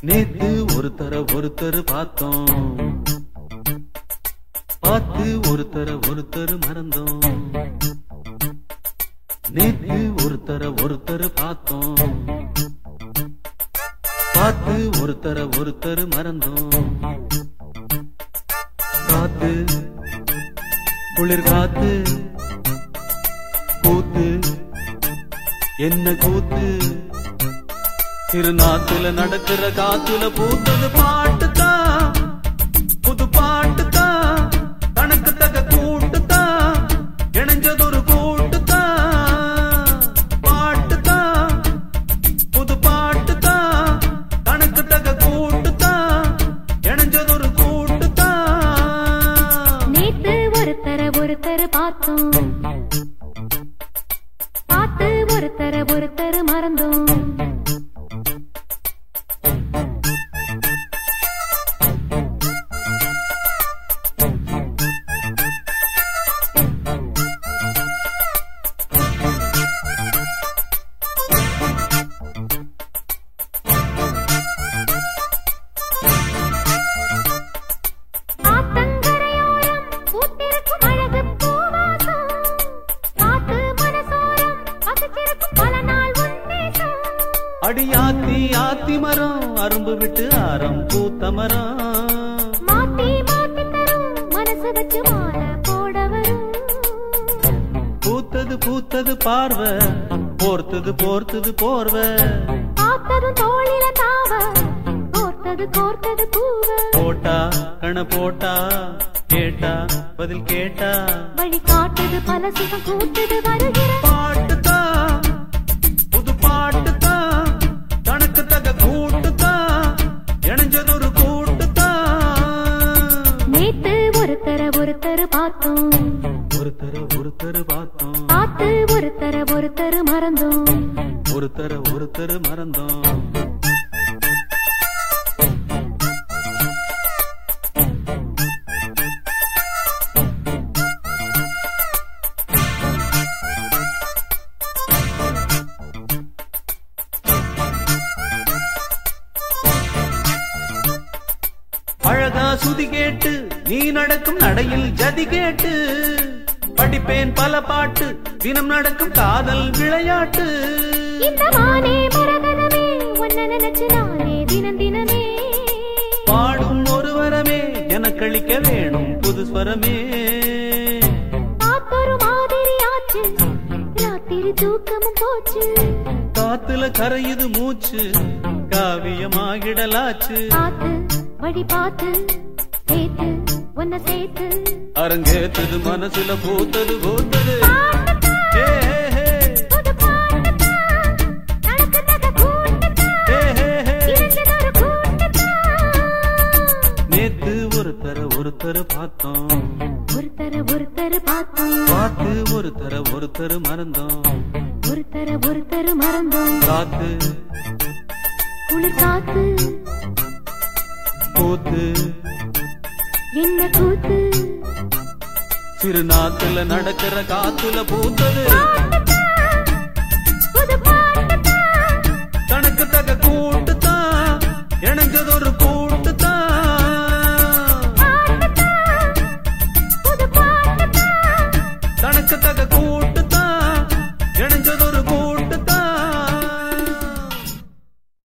நேத்து ஒருத்தர ஒருத்தர் பார்த்தோம் பார்த்து ஒருத்தர ஒருத்தர் மறந்தோம் நேத்து ஒருத்தர ஒருத்தர் பார்த்தோம் பார்த்து ஒருத்தர ஒருத்தர் மறந்தோம் காத்து குளிர் காத்து கூத்து என்ன கூத்து திருநாத்துல நடக்கிற காத்துல பூத்தது பாட்டுதான் புது பாட்டுதான் தனக்கு தக கூட்டுதான் இணைஞ்சதொரு கூட்டுதான் பாட்டுதான் புது பாட்டுதான் தனக்கு தக கூட்டுதான் இணைஞ்சதொரு கூட்டுதான் நேத்து ஒருத்தர ஒருத்தர் பார்த்தோம் பார்த்து ஒருத்தர ஒருத்தர் மறந்தோம் ஆத்தங்கரையோரம் பூத்திருக்கும் அழகு பூவாசம். காத்து மனசோரம் பசிச்சிருக்கும் பல நாள் உன்னேசம். அடியாத்தி ஆத்தி மரம் அரும்பு விட்டு ஆரம் பூத்த மரம் மாத்தி மாத்தி தரும் மனசு வச்சு மாலை போட வரும். பூத்தது பூத்தது பார்வை போர்த்தது போர்த்தது போர்வை பார்த்ததும் தோளில தாவ கோர்த்தது கோர்த்தது பூவ போட்டா கண போட்டா கேட்டா பதில் கேட்டா வழி காட்டுது பல சுகம் கூட்டுது வருகிற பாட்டுதான் புது பாட்டுதான் தனக்கு தக கூட்டுதான் இணைஞ்சதொரு கூட்டுதான் நேத்து ஒருத்தர ஒருத்தர் பார்த்தோம் ஒருத்தர ஒருத்தர் பார்த்தோம் பார்த்து ஒருத்தர ஒருத்தர் மறந்தோம் ஒருத்தர ஒருத்தர் மறந்தோம் அழகா சுதி கேட்டு நீ நடக்கும் நடையில் ஜதி கேட்டு படிப்பேன் பல பாட்டு தினம் நடக்கும் காதல் விளையாட்டு இந்த மானே மரகதமே உன்ன நினைச்சு நானே தினம் தினமே பாடும் ஒரு வரமே எனக்களிக்க வேணும் புது ஸ்வரமே காத்தொரு மாதிரி ஆச்சு ராத்திரி தூக்கமும் போச்சு காத்துல கரையுது மூச்சு காவியமாகிடலாச்சு பார்த்து வழி பார்த்து சேர்த்து உன்னை சேர்த்து அரங்கேத்தது மனசுல பூத்தது பூத்தது ஏ, ஏ, ஏ. புது பாட்டுதான், தனக்கு தக கூட்டுதான், ஏ, ஏ, ஏ. இணைஞ்சதொரு கூட்டுதான். நேத்து ஒருத்தர ஒருத்தர் பார்த்தோம் ஒருத்தர ஒருத்தர் பார்த்தோம் பார்த்து ஒருத்தர ஒருத்தர் மறந்தோம் ஒருத்தர ஒருத்தர் மறந்தோம் காத்து குளிர் காத்து கூத்து என்ன கூத்து திருநாத்துல நடக்கிற காத்துல பூத்தது பாட்டு